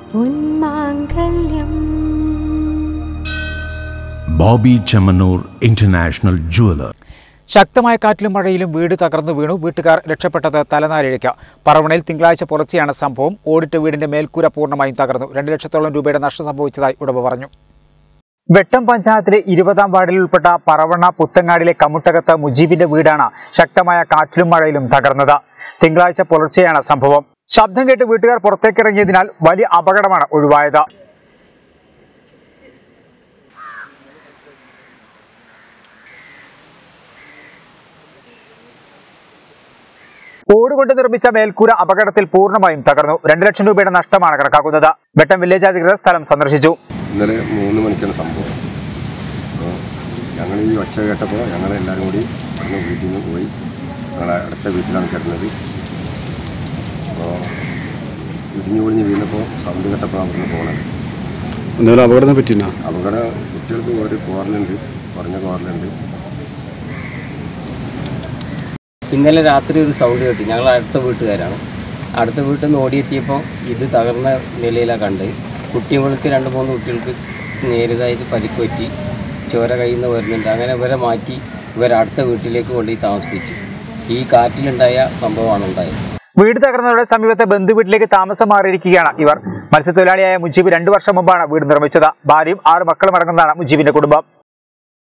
പൊന്മാംഗല്യം Boby Chemmanur international jeweller ശക്തമായ കാറ്റിലും മഴയിലും വീട് തകർന്നു വീണു വീട്ടുകാർ രക്ഷപ്പെട്ടത് തലനാരിഴയ്ക്ക് പറവണയിൽ തിങ്കളാഴ്ച പുലർച്ചെയാണ് സംഭവം ഓടിട്ട വീടിന്റെ മേൽക്കൂര പൂർണ്ണമായും തകർന്നു രണ്ട് ലക്ഷത്തോളം രൂപയുടെ നഷ്ടം സംഭവിച്ചതായി ഉടമ പറഞ്ഞു വെട്ടം പഞ്ചായത്തിലെ ഇരുപതാം വാർഡിൽ ഉൾപ്പെട്ട പറവണ്ണ പുത്തങ്ങാടിലെ കമുട്ടകത്ത് മുജീബിന്റെ വീടാണ് ശക്തമായ കാറ്റിലും മഴയിലും തകർന്നത് തിങ്കളാഴ്ച പുലർച്ചെയാണ് സംഭവം ശബ്ദം കേട്ട് വീട്ടുകാർ പുറത്തേക്കിറങ്ങിയതിനാൽ വലിയ അപകടമാണ് ഒഴിവായത് ഓടുകൊണ്ട് നിർമ്മിച്ച മേൽക്കൂര അപകടത്തിൽ പൂർണ്ണമായും തകർന്നു രണ്ട് ലക്ഷം രൂപയുടെ നഷ്ടമാണ് കണക്കാക്കുന്നത് വെട്ടം വില്ലേജ് അധികൃതർ സ്ഥലം സന്ദർശിച്ചു ഇന്നലെ മൂന്ന് മണിക്കാണ് സംഭവം അപ്പോൾ ഞങ്ങൾ ഈ ഒച്ച കേട്ടപ്പോൾ ഞങ്ങൾ എല്ലാവരും കൂടി അന്ന് വീട്ടിൽ നിന്ന് പോയി ഞങ്ങൾ അടുത്ത വീട്ടിലാണ് കിടന്നത് അപ്പോൾ ഇടിഞ്ഞു പൊളിഞ്ഞ് വീണപ്പോൾ സൗണ്ട് കേട്ടപ്പോൾ അവിടുന്ന് പോകണത് എന്തെങ്കിലും അപകടം പറ്റിയില്ല അപകടം കുട്ടികൾക്ക് ഒരു കോറലുണ്ട് കുറഞ്ഞ കോറലുണ്ട് ഇന്നലെ രാത്രി ഒരു സൗണ്ട് കേട്ടു ഞങ്ങൾ അടുത്ത വീട്ടുകാരാണ് അടുത്ത വീട്ടിൽ നിന്ന് ഓടിയെത്തിയപ്പോൾ ഇത് തകർന്ന നിലയിലാണ് കണ്ട് കുട്ടികൾക്ക് രണ്ട് മൂന്ന് കുട്ടികൾക്ക് നേരിയതായിട്ട് പരിക്ക് പറ്റി ചോര കയ്യിൽ നിന്ന് വരുന്നുണ്ട് അങ്ങനെ ഇവരെ മാറ്റി ഇവരെ അടുത്ത വീട്ടിലേക്ക് കൊണ്ടുപോയി താമസിപ്പിച്ചു ഈ കാറ്റിലുണ്ടായ സംഭവമാണ് ഉണ്ടായത് വീട് തകർന്നതോടെ സമീപത്തെ ബന്ധുവീട്ടിലേക്ക് താമസം മാറിയിരിക്കുകയാണ് ഇവർ മത്സ്യത്തൊഴിലാളിയായ മുജീബ് രണ്ടു വർഷം മുമ്പാണ് വീട് നിർമ്മിച്ചത് ഭാര്യയും ആറ് മക്കളും അടങ്ങുന്നതാണ് മുജീബിന്റെ കുടുംബം